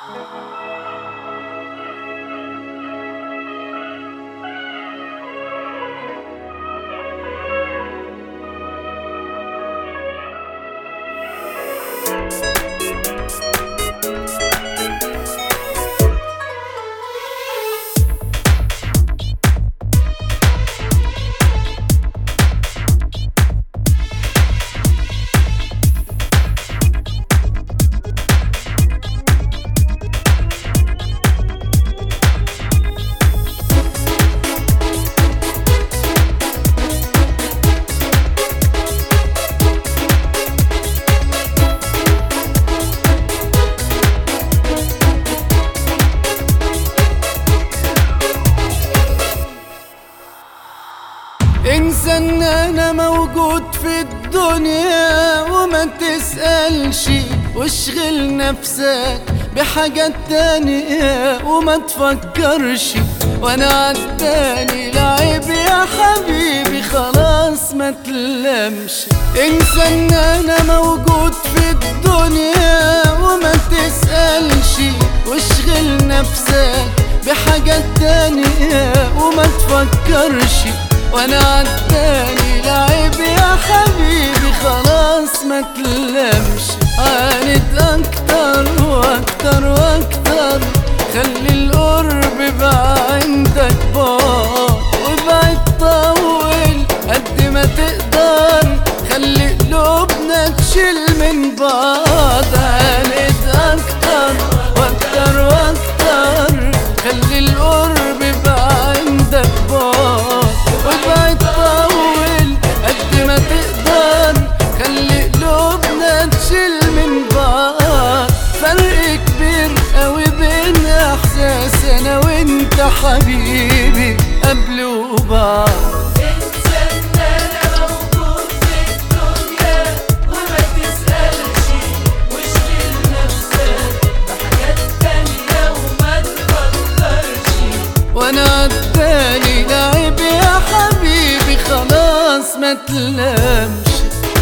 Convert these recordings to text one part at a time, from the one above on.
انسى ان انا موجود في الدنيا وما تسألش واشغل نفسك بحاجات تانية وما تفكرش وانا عالتاني لعيب يا حبيبي خلاص ما تلمش انسى ان انا موجود في الدنيا وما تسألش واشغل نفسك بحاجات تانية وما تفكرش وانا عالتاني لعيب يا حبيبي خلاص ما تلمش عاند اكتر واكتر واكتر خلي القرب بقى عندك بعد وابعد طول قد ما تقدر خلي قلوبنا تشيل من بعض عاند اكتر واكتر واكتر خلي القرب بقى عندك بعد وابعد طول قد ما تقدر خلي قلوبنا تشيل من بعض فرق كبير قوي بين احساس انا وانت حبيبي قبل وبعد انسى ان انا موجود في الدنيا وما تسألش واشغل نفسك بحاجات تانية وما تفكرش وانا عالتاني لعيب يا حبيبي خلاص ما تلامش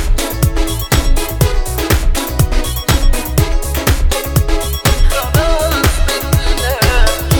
خلاص ما تلامش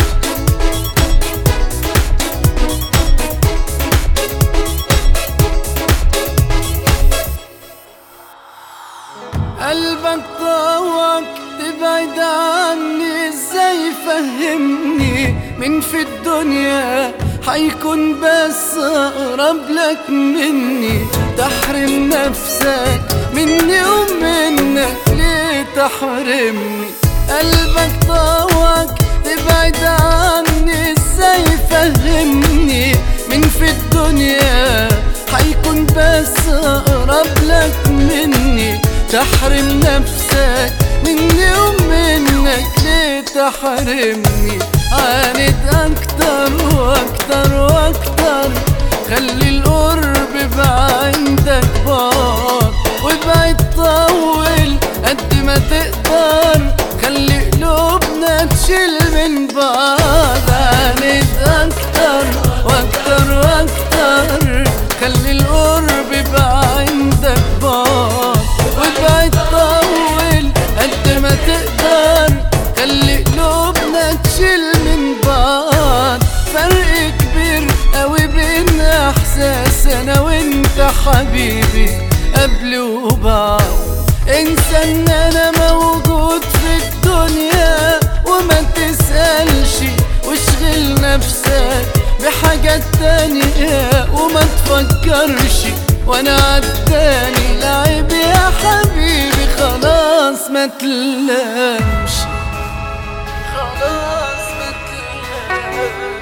قلبك طوق تبعد عني ازاي فهمني من في الدنيا حيكون بس اقرب لك مني تحرم نفسك مني ومنك ليه تحرمني قلبك طوق تبعد عني ازاي فهمني من في الدنيا حيكون بس اقرب لك مني تحرم نفسك مني ومنك ليه تحرمني عاند اكتر واكتر واكتر خلي القرب بقى عندك بعد وابعد طول قد ما تقدر خلي قلوبنا تشيل من بعض عاند اكتر واكتر واكتر خلي القرب بقى عندك بعد وابعد طول قد ما تقدر خلي قلوبنا تشيل من بعض فرق كبير قوي بين احساس انا وانت حبيبي قبل وبعد انسى ان انا موجود في الدنيا وما تسألش واشغل نفسك بحاجات تانية وما تفكرش وانا عالتاني لعيب يا حبيبي خلاص ما تلامش خلاص ما تلامش